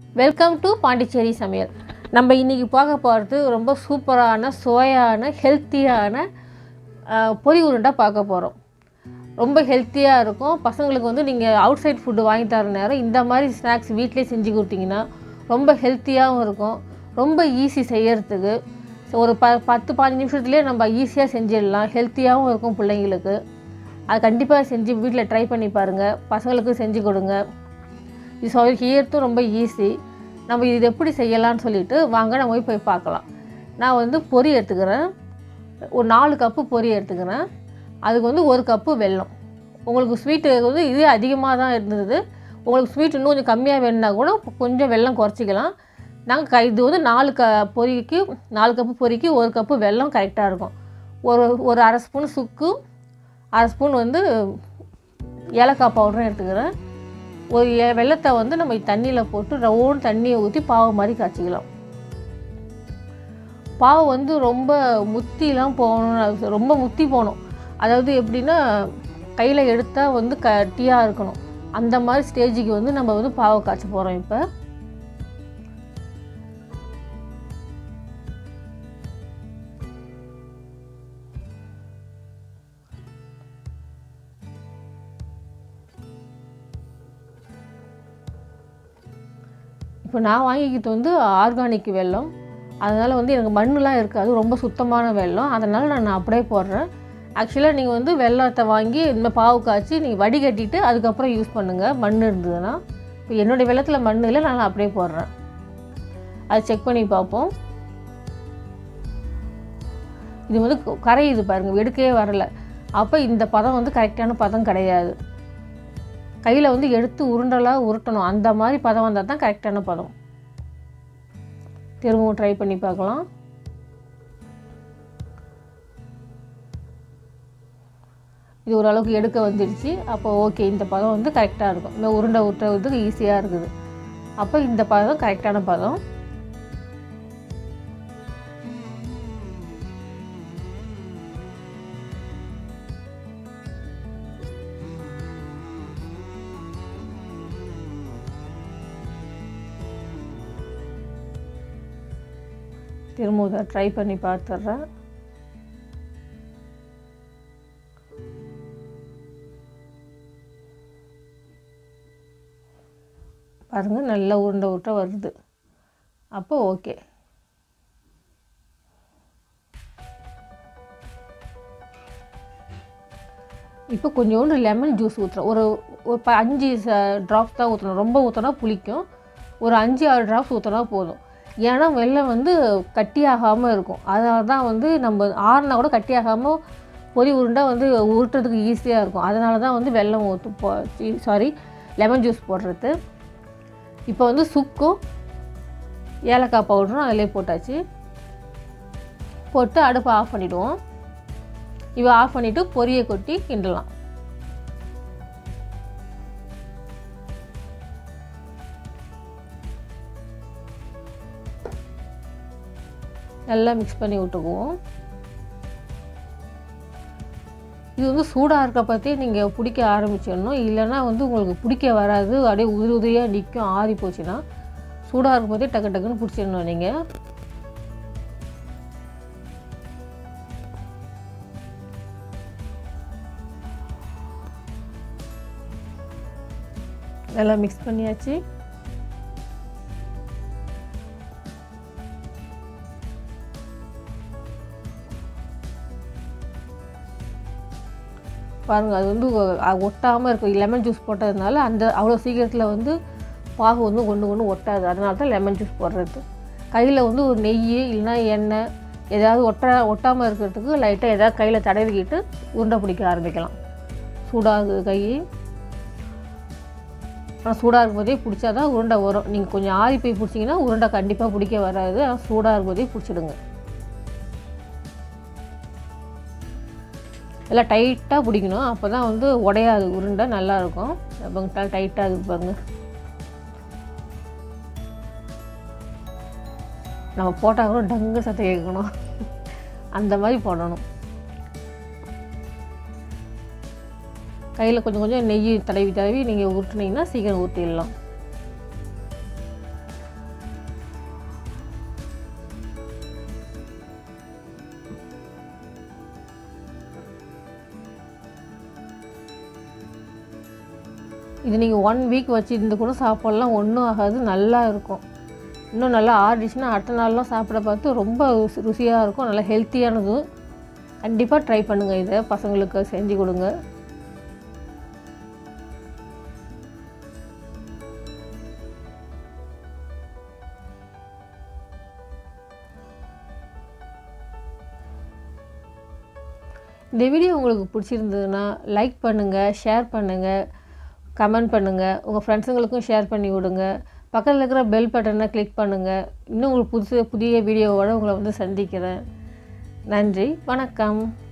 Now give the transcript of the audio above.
welcome to Pondicherry சமையல் நம்ம இன்றைக்கி பார்க்க போகிறது ரொம்ப சூப்பரான சுவையான ஹெல்த்தியான பொரி உருண்டை பார்க்க போகிறோம் ரொம்ப ஹெல்த்தியாக இருக்கும் பசங்களுக்கு வந்து நீங்கள் அவுட் சைட் ஃபுட்டு வாங்கி தர நேரம் இந்த மாதிரி ஸ்நாக்ஸ் வீட்டிலே செஞ்சு கொடுத்தீங்கன்னா ரொம்ப ஹெல்த்தியாகவும் இருக்கும் ரொம்ப ஈஸி செய்யறதுக்கு ஸோ ஒரு ப பத்து பாஞ்சு நிமிஷத்துலேயே நம்ம ஈஸியாக செஞ்சிடலாம் ஹெல்த்தியாகவும் இருக்கும் பிள்ளைங்களுக்கு அது கண்டிப்பாக செஞ்சு வீட்டில் ட்ரை பண்ணி பாருங்கள் பசங்களுக்கு செஞ்சு கொடுங்க இது சொ செய்யறதும் ரொம்ப ஈஸி நம்ம இது எப்படி செய்யலாம்னு சொல்லிட்டு வாங்க நம்ம போய் போய் பார்க்கலாம் நான் வந்து பொரி எடுத்துக்கிறேன் ஒரு நாலு கப்பு பொரி எடுத்துக்கிறேன் அதுக்கு வந்து ஒரு கப்பு வெல்லம் உங்களுக்கு ஸ்வீட்டு வந்து இதே அதிகமாக தான் இருந்தது உங்களுக்கு ஸ்வீட் இன்னும் கொஞ்சம் கம்மியாக வேணுன்னா கூட கொஞ்சம் வெல்லம் குறைச்சிக்கலாம் நாங்கள் க இது வந்து நாலு க பொரிக்கு நாலு கப்பு பொரிக்கு ஒரு கப்பு வெல்லம் கரெக்டாக இருக்கும் ஒரு ஒரு அரை ஸ்பூன் சுக்கு அரை ஸ்பூன் வந்து ஏலக்காய் பவுடரும் எடுத்துக்கிறேன் ஒரு ஏ- வெல்லத்தை வந்து நம்ம தண்ணியில் போட்டு ரவுண்ட் தண்ணியை ஊற்றி பாவு மாதிரி காய்ச்சிக்கலாம் பாவு வந்து ரொம்ப முத்திலாம் போகணும்னு அவசியம் ரொம்ப முத்தி போகணும் அதாவது எப்படின்னா கையில் எடுத்தால் வந்து கட்டியாக இருக்கணும் அந்த மாதிரி ஸ்டேஜுக்கு வந்து நம்ம வந்து பாவை காய்ச்ச போகிறோம் இப்போ இப்போ நான் வாங்கிக்கிட்டு வந்து ஆர்கானிக் வெல்லம் அதனால் வந்து எனக்கு மண்ணுலாம் இருக்காது ரொம்ப சுத்தமான வெல்லம் அதனால் நான் அப்படியே போடுறேன் ஆக்சுவலாக நீங்கள் வந்து வெல்லத்தை வாங்கி இந்த பாவு காய்ச்சி நீங்கள் வடிகட்டிட்டு அதுக்கப்புறம் யூஸ் பண்ணுங்கள் மண் இருந்ததுன்னா இப்போ என்னுடைய வெள்ளத்தில் மண் இல்லை நான் அப்படியே போடுறேன் அதை செக் பண்ணி பார்ப்போம் இது வந்து க- கரையுது பாருங்கள் எடுக்கவே வரல அப்போ இந்த பதம் வந்து கரெக்டான பதம் கிடையாது கையில் வந்து எடுத்து உருண்டலாக உருட்டணும் அந்த மாதிரி பதம் வந்தால் தான் கரெக்டான பதம் திரும்பவும் ட்ரை பண்ணி பார்க்கலாம் இது ஓரளவுக்கு எடுக்க வந்துடுச்சு அப்போ ஓகே இந்த பதம் வந்து கரெக்டாக இருக்கும் இந்த உருண்டை உருட்டுறதுக்கு ஈஸியாக இருக்குது அப்போ இந்த பதம் கரெக்டான பதம் திரும்ப இதை ட்ரை பண்ணி பார்த்துட்றேன் பாருங்கள் நல்லா உருண்டை உருட்டை வருது அப்போ ஓகே இப்போ கொஞ்சோண்டு லெமன் ஜூஸ் ஊற்றுறோம் ஒரு ஒரு ப அஞ்சு ட்ராப்ஸ் தான் ஊற்றணும் ரொம்ப ஊற்றினா புளிக்கும் ஒரு அஞ்சு ஆறு ட்ராப்ஸ் ஊற்றினா போதும் ஏன்னா வெள்ளம் வந்து கட்டியாகாமல் இருக்கும் அதனால தான் வந்து நம்ம ஆறுனா கூட கட்டியாகாமல் பொரி உருண்டை வந்து உருட்டுறதுக்கு ஈஸியாக இருக்கும் அதனால தான் வந்து வெல்லம் ஊற்று போ சாரி லெமன் ஜூஸ் போடுறது இப்போ வந்து சுக்கும் ஏலக்காய் பவுடரும் அதிலே போட்டாச்சு போட்டு அடுப்பை ஆஃப் பண்ணிவிடுவோம் இவ ஆஃப் பண்ணிவிட்டு பொரியை கொட்டி கிண்டலாம் நல்லா மிக்ஸ் பண்ணி விட்டுக்குவோம் இது வந்து சூடாக இருக்க பற்றி நீங்கள் பிடிக்க ஆரம்பிச்சிடணும் இல்லைன்னா வந்து உங்களுக்கு பிடிக்க வராது அப்படியே உதிரி உதிரியாக நிற்கும் ஆறி போச்சுன்னா சூடாக இருக்க போதே டக்கு டக்குன்னு பிடிச்சிடணும் நீங்கள் நல்லா மிக்ஸ் பண்ணியாச்சு பாருங்கள் அது வந்து ஒட்டாமல் இருக்கும் லெமன் ஜூஸ் போட்டதுனால அந்த அவ்வளோ சீக்கிரத்தில் வந்து பாகு வந்து ஒன்று ஒன்று ஒட்டாது அதனால தான் லெமன் ஜூஸ் போடுறது கையில் வந்து ஒரு நெய் இல்லைன்னா எண்ணெய் ஏதாவது ஒட்ட ஒட்டாமல் இருக்கிறதுக்கு லைட்டாக ஏதாவது கையில் தடவிக்கிட்டு உருண்டை பிடிக்க ஆரம்பிக்கலாம் சூடாகுது கை ஆனால் சூடாக இருக்கும்போதே பிடிச்சா தான் உருண்டை வரும் நீங்கள் கொஞ்சம் ஆறி போய் பிடிச்சிங்கன்னா உருண்டை கண்டிப்பாக பிடிக்க வராது ஆனால் சூடாக இருக்கும்போதே பிடிச்சிடுங்க எல்லாம் டைட்டாக பிடிக்கணும் அப்போ தான் வந்து உடையாது உருண்டை நல்லாயிருக்கும் அப்போ டைட்டாக இருக்குது பாருங்க நம்ம போட்டால் கூட டங்கு சத்தம் கேட்கணும் அந்த மாதிரி போடணும் கையில் கொஞ்சம் கொஞ்சம் நெய் தடவி தடவி நீங்கள் உருட்டுனீங்கன்னா சீக்கிரம் ஊற்றிடலாம் இது நீங்கள் ஒன் வீக் வச்சுருந்து கூட சாப்பிட்லாம் ஒன்றும் ஆகாது நல்லா இருக்கும் இன்னும் நல்லா ஆறிடுச்சுன்னா அடுத்த நாள்லாம் சாப்பிட பார்த்து ரொம்ப ருசி ருசியாக இருக்கும் நல்லா ஹெல்த்தியானதும் கண்டிப்பாக ட்ரை பண்ணுங்கள் இதை பசங்களுக்கு செஞ்சு கொடுங்க இந்த வீடியோ உங்களுக்கு பிடிச்சிருந்ததுன்னா லைக் பண்ணுங்கள் ஷேர் பண்ணுங்கள் கமெண்ட் பண்ணுங்கள் உங்கள் ஃப்ரெண்ட்ஸுங்களுக்கும் ஷேர் பண்ணி விடுங்க பக்கத்தில் இருக்கிற பெல் பட்டனை கிளிக் பண்ணுங்கள் இன்னும் உங்களுக்கு புதுசு புதிய வீடியோவோட உங்களை வந்து சந்திக்கிறேன் நன்றி வணக்கம்